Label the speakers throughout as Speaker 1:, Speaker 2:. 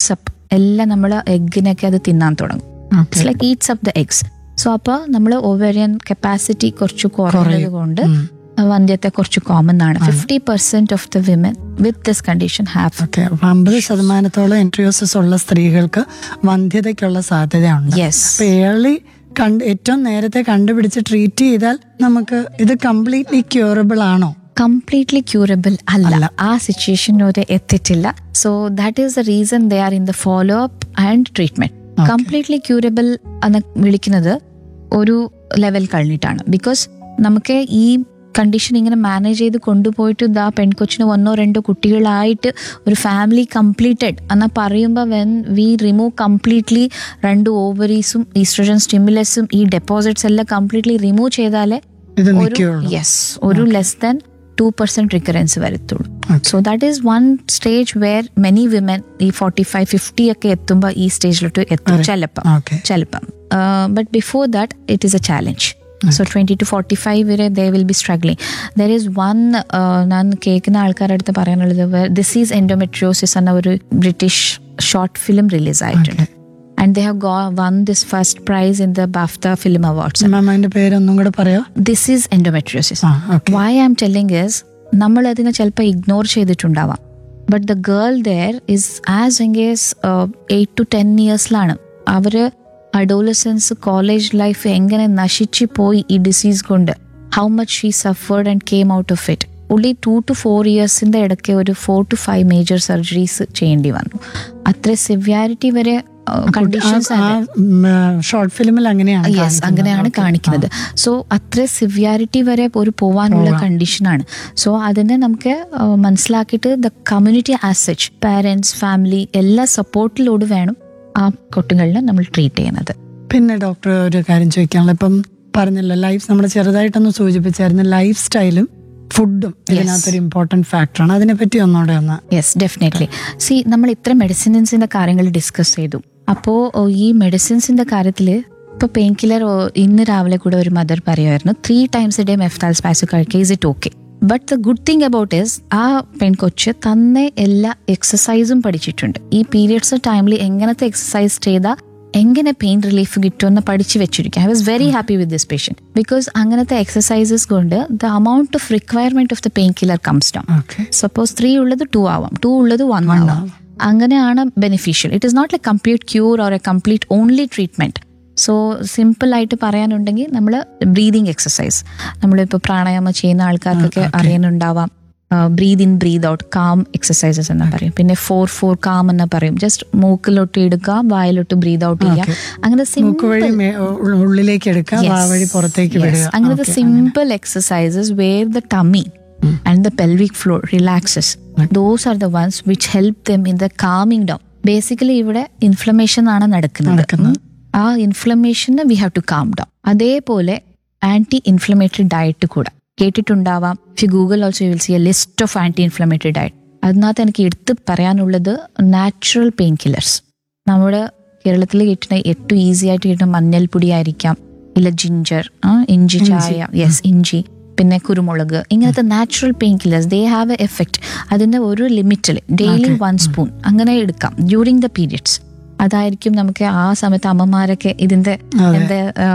Speaker 1: Eats up എല്ലാം നമ്മൾ എഗ്ഗിനൊക്കെ അത് തിന്നാൻ തുടങ്ങും
Speaker 2: okay
Speaker 1: it's like eats up the eggs so അപ്പോൾ നമ്മൾ ഓവേറിയൻ കപ്പാസിറ്റി കുറച്ച് കുറയുന്നത് കൊണ്ട് വന്ധ്യത്തെ കുറച്ച് കോമൺ ആണ് fifty percent of the women with this condition have
Speaker 2: okay അപ്പൊ അമ്പത് ശതമാനത്തോളം എൻട്രിയോസിസ് ഉള്ള സ്ത്രീകൾക്ക് വന്ധ്യതയ്ക്കുള്ള സാധ്യതയുണ്ട്
Speaker 1: യെസ്
Speaker 2: അപ്പൊ ഏർലി കണ്ട് ഏറ്റവും നേരത്തെ കണ്ടുപിടിച്ച് ട്രീറ്റ് ചെയ്താൽ നമുക്ക് ഇത് കംപ്ലീറ്റ്ലി ക്യൂറബിൾ ആണോ
Speaker 1: കംപ്ലീറ്റ്ലി ക്യൂറബിൾ അല്ല ആ സിറ്റുവേഷൻ വരെ എത്തിയിട്ടില്ല so that is the reason they are in the follow up and treatment completely curable എന്ന് വിളിക്കുന്നത് ഒരു ലെവൽ കഴിഞ്ഞിട്ടാണ് ബിക്കോസ് നമുക്ക് ഈ കണ്ടീഷൻ ഇങ്ങനെ മാനേജ് ചെയ്ത് കൊണ്ടുപോയിട്ട് ഇതാ പെൺകൊച്ചിന് ഒന്നോ രണ്ടോ കുട്ടികളായിട്ട് ഒരു ഫാമിലി കംപ്ലീറ്റഡ് എന്ന് പറയുമ്പോൾ വെൻ വി റിമൂവ് കംപ്ലീറ്റ്ലി രണ്ട് ഓവറീസും ഈസ്ട്രജൻ സ്റ്റിമുലസും ഈ ഡെപ്പോസിറ്റ്സ് എല്ലാം കംപ്ലീറ്റ്ലി റിമൂവ് ചെയ്താലേ
Speaker 2: ഇത്
Speaker 1: ഒരു
Speaker 2: നിൽക്കുകയുള്ളൂ
Speaker 1: യെസ് ഒരു less than two percent recurrence വരത്തുള്ളൂ
Speaker 2: Okay.
Speaker 1: So that is one stage where many women ഈ ഫോർട്ടി ഫൈവ് ഫിഫ്റ്റി ഒക്കെ എത്തുമ്പോൾ ഈ സ്റ്റേജിലോട്ട് എത്തും ചിലപ്പം
Speaker 2: ഓക്കെ
Speaker 1: ചിലപ്പം but before that it is a challenge so twenty two forty five വരെ they will be struggling there is one ഞാൻ കേൾക്കുന്ന ആൾക്കാരുടെ അടുത്ത് പറയാനുള്ളത് ദിസ് ഈസ് എൻഡോമെട്രിയോസിസ് എന്ന ഒരു ബ്രിട്ടീഷ് ഷോർട്ട് ഫിലിം റിലീസ് ആയിട്ടുണ്ട് and they have go one this first prize in the BAFTA film awards
Speaker 2: ma'am അതിന്റെ പേരൊന്നും കൂടെ പറയോ
Speaker 1: ദിസ് ഈസ് എൻഡോമെട്രിയോസിസ്
Speaker 2: ആ okay
Speaker 1: why am telling is നമ്മൾ അതിനെ ചിലപ്പോൾ ഇഗ്നോർ ചെയ്തിട്ടുണ്ടാവാം but the girl there is as എങ്കേസ് എയ്റ്റ് ടു ടെൻ ഇയേഴ്സിലാണ് അവര് അഡോലസൻസ് കോളേജ് ലൈഫ് എങ്ങനെ നശിച്ചു പോയി ഈ ഡിസീസ് കൊണ്ട് how much she suffered and came out of it ഉള്ളി ടു ടു ഫോർ ഇയേഴ്സിന്റെ ഇടയ്ക്ക് ഒരു four to five major surgeries ചെയ്യേണ്ടി വന്നു അത്ര സിവിയാരിറ്റി വരെ കണ്ടീഷൻസ്
Speaker 2: ആ ഷോർട്ട് ഫിലിമിൽ അങ്ങനെയാണ്
Speaker 1: യെസ്
Speaker 2: കാണിക്കുന്നത്.
Speaker 1: അങ്ങനെയാണ്
Speaker 2: Okay.
Speaker 1: കാണിക്കുന്നത് സോ അത്ര സിവിയാരിറ്റി വരെ ഒരു പോവാനുള്ള കണ്ടീഷനാണ് സോ അതിനെ നമുക്ക് ആ, മനസ്സിലാക്കിയിട്ട് the community as such parents family എല്ലാ സപ്പോർട്ടിലോട് വേണം ആ കുട്ടികളിനെ നമ്മൾ ട്രീറ്റ് ചെയ്യുന്നത്
Speaker 2: പിന്നെ ഡോക്ടർ ഒരു കാര്യം ചോദിക്കാനുള്ള ഇപ്പം പറഞ്ഞല്ലോ ലൈഫ് നമ്മൾ ചെറുതായിട്ടൊന്ന് സൂചിപ്പിച്ചായിരുന്നു ലൈഫ് സ്റ്റൈലും ഫുഡും ഇതിനകത്തൊരു ഇമ്പോർട്ടന്റ് ഫാക്ടറാണ് അതിനെപ്പറ്റി ഒന്നുകൂടെ ഒന്ന്
Speaker 1: യെസ് ഡെഫിനറ്റ്ലി സി നമ്മൾ ഇത്ര മെഡിസിൻസിന്റെ കാര്യങ്ങൾ ഡിസ്കസ് ചെയ്തു അപ്പോൾ ഈ മെഡിസിൻസിന്റെ കാര്യത്തിൽ ഇപ്പോൾ പെയിൻ കില്ലർ ഇന്ന് രാവിലെ കൂടെ ഒരു മദർ പറയുമായിരുന്നു three times a day Meftal Spas കഴിക്കുക is it okay but the good thing about is ആ പെൺകൊച്ച് തന്നെ എല്ലാ എക്സസൈസും പഠിച്ചിട്ടുണ്ട് ഈ പീരിയഡ്സ് ടൈമിൽ എങ്ങനത്തെ എക്സസൈസ് ചെയ്താൽ എങ്ങനെ പെയിൻ റിലീഫ് കിട്ടുമെന്ന് പഠിച്ചു വെച്ചിരിക്കും I was very happy with this patient because അങ്ങനത്തെ എക്സസൈസസ് കൊണ്ട് the amount of requirement of the pain killer comes down
Speaker 2: okay
Speaker 1: suppose three ഉള്ളത് ടു ആവാം ടു ഉള്ളത് വൺ ആവാം അങ്ങനെയാണ് beneficial it is not a complete cure or a complete only treatment so simple ആയിട്ട് പറയാനുണ്ടെങ്കിൽ നമ്മൾ breathing exercise നമ്മളിപ്പോൾ പ്രാണായാമം ചെയ്യുന്ന ആൾക്കാർക്കൊക്കെ അറിയാനുണ്ടാവാം breath in breath out calm exercises എന്ന് പറയും പിന്നെ ഫോർ ഫോർ കാം എന്ന് പറയും ജസ്റ്റ് മൂക്കിലോട്ട് എടുക്കുക വായിലോട്ട് ബ്രീത് ഔട്ട് ചെയ്യുക അങ്ങനെ
Speaker 2: മൂക്ക് വഴി
Speaker 1: സിമ്പിൾ
Speaker 2: മേ- ഉ- ഉള്ളിലേക്ക് എടുക്കുക വാ വഴി പുറത്തേക്ക് വിടുക
Speaker 1: അങ്ങനത്തെ simple exercises where the tummy and the pelvic floor relaxes those are the ones which help them in the calming down basically ഇവിടെ ഇൻഫ്ലമേഷൻ ആണ് നടക്കുന്നത്
Speaker 2: നടക്കുന്നത്.
Speaker 1: ഉം. ആ ഇൻഫ്ലമേഷന് we have to calm down അതേപോലെ ആന്റി ഇൻഫ്ലമേറ്ററി ഡയറ്റ് കൂടെ കേട്ടിട്ടുണ്ടാവാം if Google also will see a list of anti inflammatory diet അതിനകത്ത് എനിക്ക് എടുത്ത് പറയാനുള്ളത് നാച്ചുറൽ പെയിൻ കില്ലേഴ്സ് നമ്മുടെ കേരളത്തിൽ കിട്ടുന്ന ഏറ്റവും ഈസി ആയിട്ട് കിട്ടുന്ന മഞ്ഞൾപ്പൊടി ആയിരിക്കാം ഇല്ല ജിഞ്ചർ ഇഞ്ചി ചായ യെസ് ഇഞ്ചി പിന്നെ കുരുമുളക് ഇങ്ങനത്തെ natural pain killers they have a effect അതിന്റെ ഒരു ലിമിറ്റിൽ ഡെയിലി വൺ സ്പൂൺ അങ്ങനെ എടുക്കാം ഡ്യൂറിങ് ദ പീരിയഡ്സ് അതായിരിക്കും നമുക്ക് ആ സമയത്ത് അമ്മമാരൊക്കെ ഇതിന്റെ എന്താ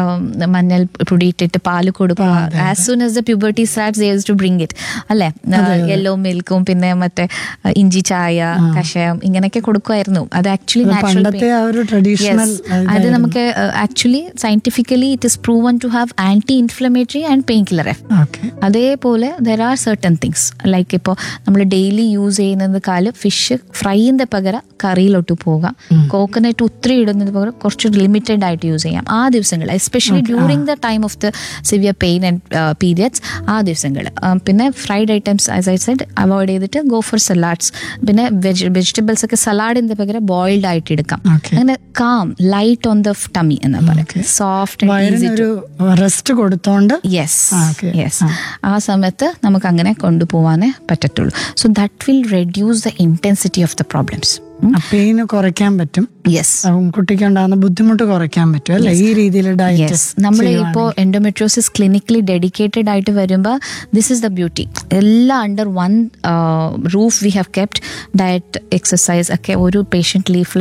Speaker 1: മഞ്ഞൾ പൊടി ഇട്ടിട്ട് പാല് കൊടുക്കുക as soon as the puberty starts to bring it അല്ലെ യെല്ലോ മിൽക്കും പിന്നെ മറ്റേ ആ, ഇഞ്ചി ചായ കഷായം ഇങ്ങനെയൊക്കെ കൊടുക്കുമായിരുന്നു അത് ആക്ച്വലി നാച്ചുറൽ
Speaker 2: പണ്ടത്തെ ആ ഒരു ട്രഡീഷണൽ
Speaker 1: അത് നമുക്ക് actually scientifically it is proven to have anti inflammatory and pain killer effect
Speaker 2: okay
Speaker 1: അതേപോലെ there are certain things like ഇപ്പോൾ നമ്മൾ ഡെയിലി യൂസ് ചെയ്യുന്നത് കാല് ഫിഷ് ഫ്രൈൻ്റെ പകരം കറിയിലോട്ട് പോകാം കോക്കനട്ട് ഒത്തിരി ഇടുന്നത് പകരം കുറച്ച് ലിമിറ്റഡ് ആയിട്ട് യൂസ് ചെയ്യാം ആ ദിവസങ്ങൾ especially during the time of the severe pain and periods ആ ദിവസങ്ങൾ പിന്നെ fried items as I said avoid ചെയ്തിട്ട് ഗോ ഫോർ സലാഡ്സ് പിന്നെ വെജ് വെജിറ്റബിൾസ് ഒക്കെ സലാഡിന്റെ പകരം ബോയിൽഡ് ആയിട്ട് എടുക്കാം
Speaker 2: Okay.
Speaker 1: അങ്ങനെ calm light on the tummy എന്ന് പറയും സോഫ്റ്റ് ആൻഡ് ഈസി
Speaker 2: വയറിനൊരു റെസ്റ്റ് കൊടുത്തോണ്ട്
Speaker 1: യെസ്
Speaker 2: ആ, okay.
Speaker 1: യെസ് ആ സമയത്ത് നമുക്ക് അങ്ങനെ കൊണ്ടുപോകാനേ പറ്റത്തുള്ളൂ so that will reduce the intensity of the problems
Speaker 2: pain കുറയ്ക്കാൻ പറ്റും
Speaker 1: യെസ്
Speaker 2: ഉം, കുട്ടിക്ക് ഉണ്ടാകുന്ന ബുദ്ധിമുട്ട് കുറയ്ക്കാൻ പറ്റും അല്ലെ ഈ രീതിയിൽ ഡയറ്റ്
Speaker 1: യെസ് നമ്മൾ ഇപ്പോൾ എൻഡോമെട്രോസിസ് ക്ലിനിക്കലി ഡെഡിക്കേറ്റഡ് ആയിട്ട് വരുമ്പോൾ ദിസ് ഇസ് ദ ബ്യൂട്ടി എല്ലാം under one roof we have kept diet exercise ഒക്കെ ഒരു പേഷ്യൻ്റ് ലീഫ്